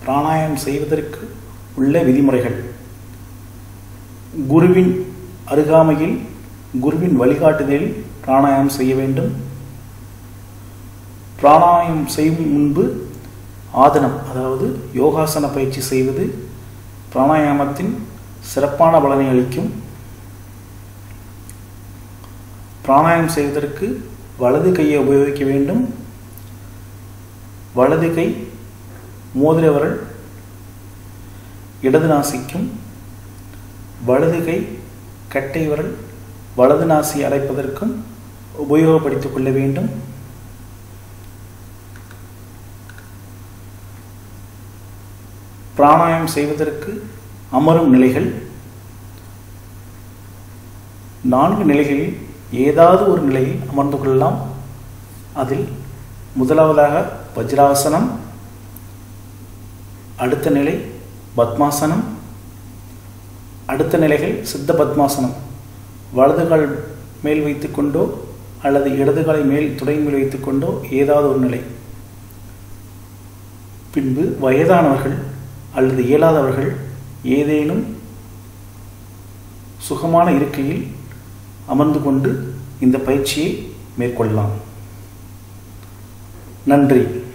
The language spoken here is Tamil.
பிராணாயாமம் செய்வதற்கு உள்ள விதிமுறைகள் குருவின் அருகாமையில் குருவின் வழிகாட்டுதலில் பிராணாயாமம் செய்ய வேண்டும் பிராணாயாமம் செய்யும் முன்பு ஆதனம் அதாவது யோகாசன பயிற்சி செய்வது பிராணாயாமத்தின் சிறப்பான பலனை அளிக்கும் பிராணாயாமம் செய்வதற்கு வலது கையை உபயோகிக்க வேண்டும் வலது கை மோதிர விரல் இடது நாசிக்கும் வலது கை கட்டை விரல் வலது நாசி அடைப்பதற்கும் உபயோகப்படுத்திக் கொள்ள வேண்டும் பிராணாயாமம் செய்வதற்கு அமரும் நிலைகள் நான்கு நிலைகளில் ஏதாவது ஒரு நிலையில் அமர்ந்து கொள்ளலாம் அதில் முதலாவதாக வஜ்ராசனம் அடுத்த நிலை பத்மாசனம் அடுத்த நிலைகள் சித்த பத்மாசனம் வலது கால் மேல் வைத்துக்கொண்டோ அல்லது இடது காலை மேல் துடை மேல் வைத்துக்கொண்டோ ஏதாவது ஒரு நிலை பின்பு வயதானவர்கள் அல்லது இயலாதவர்கள் ஏதேனும் சுகமான இருக்கையில் அமர்ந்து கொண்டு இந்த பயிற்சியை மேற்கொள்ளலாம் நன்றி